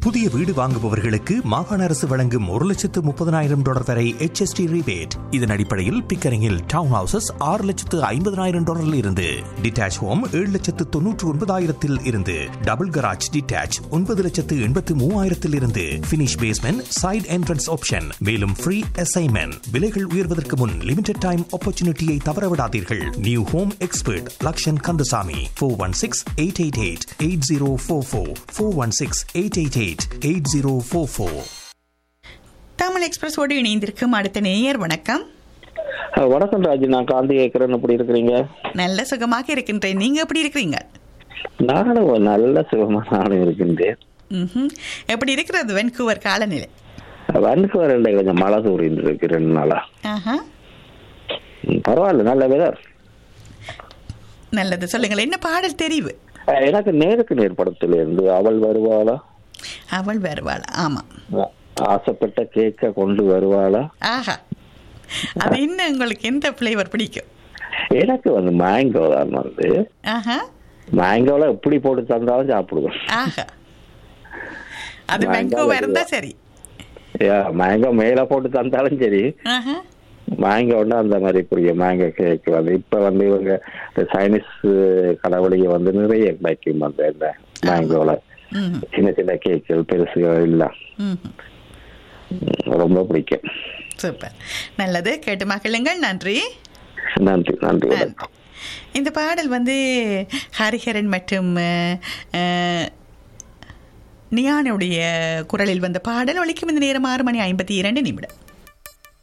புதிய வீடு வாங்குபவர்களுக்கு மாகாண அரசு வழங்கும் ஒரு லட்சத்து முப்பதனாயிரம் டாலர் வரை HST rebate இதன் அடிப்படையில் பிக்கரிங்கில் டவுன் ஹவுசஸ் ஆறு லட்சத்து ஐம்பதனாயிரம் டாலரில் இருந்து டிட்டாச் ஹோம் ஏழு லட்சத்து தொன்னூற்று ஒன்பதாயிரத்தில் இருந்து டபுள் கராஜ் டிட்டாச் ஒன்பது லட்சத்து எண்பத்து மூவாயிரத்தில் இருந்து finish basement side entrance option மேலும் ஃப்ரீ அசைன்மெண்ட் விலைகள் உயர்வதற்கு முன் லிமிடெட் டைம் ஆப்பர்ச்சுனிட்டியை தவறவிடாதீர்கள் new home expert Lakshan Kandasamy four one six eight eight eight eight zero four four four one six eight eight eight eight zero four four Tamil எக்ஸ்பிரஸோடு இணைந்திருக்கும் அடுத்த நேயர் வணக்கம் அஹ் வணக்கம் ராஜு நான் காந்தி கேட்கிறேன் எப்படி இருக்கிறீங்க நல்ல சுகமாக இருக்கின்றேன் நீங்க எப்படி இருக்கிறீங்க நானும் ஒரு நல்ல சுகமா நானும் இருக்கின்றேன் ம்ஹும். எப்படி இருக்கிறது வென்கூவர் காலநிலை வன்குவர் கொஞ்சம் மழை தூரின்னு இருக்கு ரெண்டு நாளா ஆஹா ம், பரவாயில்ல நல்ல வெதர் நல்லது சொல்லுங்கள் என்ன பாடல் தெரிவு எனக்கு நேருக்கு நேர் படத்துல இருந்து அவள் வருவாளா அவள் வருவாள் ஆமா அஹ், ஆசைப்பட்ட கேக்க கொண்டு வருவாளா ஆஹா அது என்ன உங்களுக்கு எந்த ஃப்ளேவர் பிடிக்கும் எனக்கு வந்து மேங்கோ தான் வந்து ஆஹா மேங்கோல எப்படி போட்டு தந்தாலும் சாப்பிடுவேன் ஆஹா அது Mango வெங்கோவா இருந்தா வருவா. சரி மேங்கோ மேல போட்டு தந்தாலும் சரி ஆஹா மேங்கோன்னா அந்த மாதிரி புரிய மேங்கோ கேக் வந்து இப்ப வந்து இவங்க இந்த சைனீஸ் கடவுளிக வந்து நிறைய கிடைக்கும் அந்த இந்த மேங்கோல ம் சின்ன சின்ன கேக்குகள் பெருசுகள் எல்லாம் ம் ம், ரொம்ப பிடிக்கும் சூப்பர் நல்லது கேட்டு மகிழுங்கள் நன்றி நன்றி நன்றி நன்றி. வணக்கம் இந்த பாடல் வந்து ஹரிஹரன் மற்றும் அஹ், அஹ், நியானுடைய குரலில் வந்த பாடல் ஒலிக்கும் இந்த நேரம் ஆறு மணி ஐம்பத்தி இரண்டு நிமிடம்